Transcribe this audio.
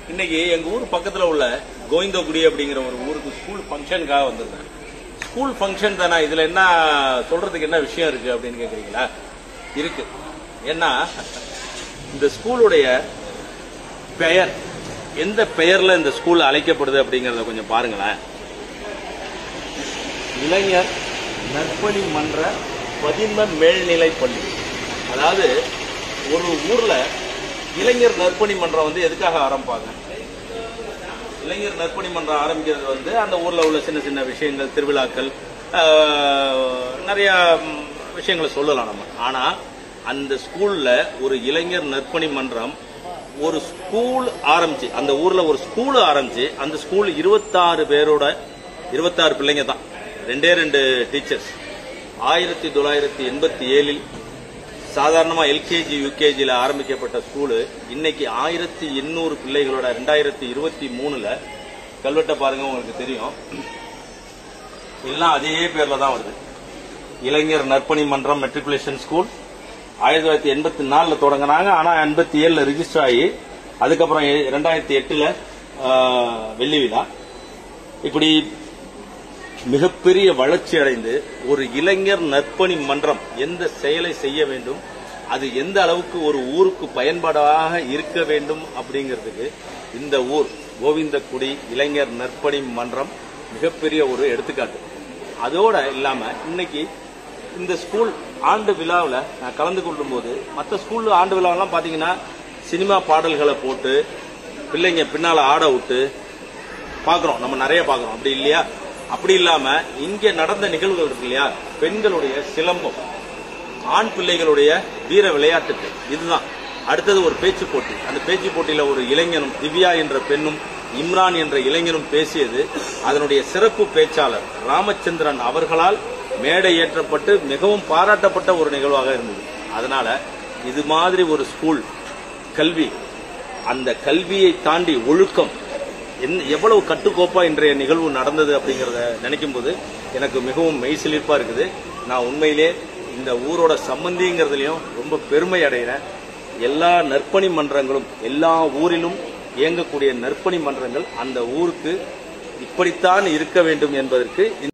இன்னைக்கு எங்க ஊர் பக்கத்துல உள்ள கோவிந்தகுடி அப்படிங்கிற ஒரு ஊருக்கு ஸ்கூல் ஃபங்க்ஷனுக்காக வந்திருந்தேன் ஸ்கூல் ஃபங்க்ஷன் தானே இதுல என்ன சொல்றதுக்கு என்ன விஷயம் இருக்கு அப்படின்னு கேக்குறீங்களா இருக்கு ஏன்னா இந்த ஸ்கூலுடைய பெயர் எந்த பெயர்ல இந்த ஸ்கூல் அழைக்கப்படுது அப்படிங்கறத கொஞ்சம் பாருங்களேன் இளைஞர் நற்பணி மன்ற பதின்ம மேல்நிலைப் பள்ளி அதாவது ஒரு ஊர்ல இளைஞர் நற்பணி மன்றம் வந்து எதுக்காக ஆரம்பிப்பாங்க இளைஞர் நற்பணி மன்றம் ஆரம்பிக்கிறது வந்து அந்த ஊர்ல உள்ள சின்ன சின்ன விஷயங்கள் திருவிழாக்கள் ஆஹ், நிறைய ம், விஷயங்களை சொல்லலாம் நம்ம ஆனா அந்த ஸ்கூல்ல ஒரு இளைஞர் நற்பணி மன்றம் ஒரு ஸ்கூல் ஆரம்பிச்சு அந்த ஊர்ல ஒரு ஸ்கூல் ஆரம்பிச்சு அந்த ஸ்கூல் இருபத்தாறு பேரோட இருபத்தாறு பிள்ளைங்க தான் ரெண்டே ரெண்டு டீச்சர்ஸ் ஆயிரத்தி தொள்ளாயிரத்தி எண்பத்தி ஏழில் சாதாரணமா எல்கேஜி யூகேஜில ஆரம்பிக்கப்பட்ட ஸ்கூலு இன்னைக்கு ஆயிரத்தி எண்ணூறு பிள்ளைகளோட ரெண்டாயிரத்தி இருபத்தி மூணுல கல்வெட்டை பாருங்க உங்களுக்கு தெரியும் எல்லாம் அதே பேர்ல தான் வருது இளைஞர் நற்பணி மன்றம் மெட்ரிகுலேஷன் ஸ்கூல் ஆயிரத்தி தொள்ளாயிரத்தி எண்பத்தி நாலுல தொடங்கினாங்க ஆனா எண்பத்தி ஏழுல ரிஜிஸ்டர் ஆகி அதுக்கப்புறம் எ- ரெண்டாயிரத்தி எட்டுல ஆஹ், வெள்ளி விழா இப்படி மிகப்பெரிய வளர்ச்சி அடைந்து ஒரு இளைஞர் நற்பணி மன்றம் எந்த செயலை செய்ய வேண்டும் அது எந்த அளவுக்கு ஒரு ஊருக்கு பயன்பாடாக இருக்க வேண்டும் அப்படிங்கிறதுக்கு இந்த ஊர் கோவிந்தக்குடி இளைஞர் நற்பணி மன்றம் மிகப்பெரிய ஒரு எடுத்துக்காட்டு அதோட இல்லாம இன்னைக்கு இந்த ஸ்கூல் ஆண்டு விழாவில் நான் கலந்து கொள்ளும்போது மற்ற ஸ்கூல் ஆண்டு விழாவெல்லாம் பாத்தீங்கன்னா சினிமா பாடல்களை போட்டு பிள்ளைங்க பின்னால ஆட விட்டு பாக்குறோம் நம்ம நிறைய பாக்குறோம் அப்படி இல்லையா அப்படி இல்லாம இங்க நடந்த நிகழ்வுகள் இருக்கு இல்லையா பெண்களுடைய சிலம்பம் ஆண் பிள்ளைகளுடைய வீர விளையாட்டுகள் இதுதான் அடுத்தது ஒரு பேச்சு போட்டி அந்த பேச்சு போட்டியில ஒரு இளைஞனும் திவ்யா என்ற பெண்ணும் இம்ரான் என்ற இளைஞனும் பேசியது அதனுடைய சிறப்பு பேச்சாளர் ராமச்சந்திரன் அவர்களால் மேடை ஏற்றப்பட்டு மிகவும் பாராட்டப்பட்ட ஒரு நிகழ்வாக இருந்தது அதனால இது மாதிரி ஒரு ஸ்கூல் கல்வி அந்த கல்வியை தாண்டி ஒழுக்கம் என்ன- எவ்வளவு கட்டுக்கோப்பா இன்றைய நிகழ்வு நடந்தது அப்படிங்கறத நினைக்கும் போது எனக்கு மிகவும் மெய்சிலிர்ப்பா இருக்குது நான் உண்மையிலே இந்த ஊரோட சம்பந்திங்கிறதுலயும் ரொம்ப பெருமை அடைகிறேன் எல்லா நற்பணி மன்றங்களும் எல்லா ஊரிலும் இயங்கக்கூடிய நற்பணி மன்றங்கள் அந்த ஊருக்கு இப்படித்தான் இருக்க வேண்டும் என்பதற்கு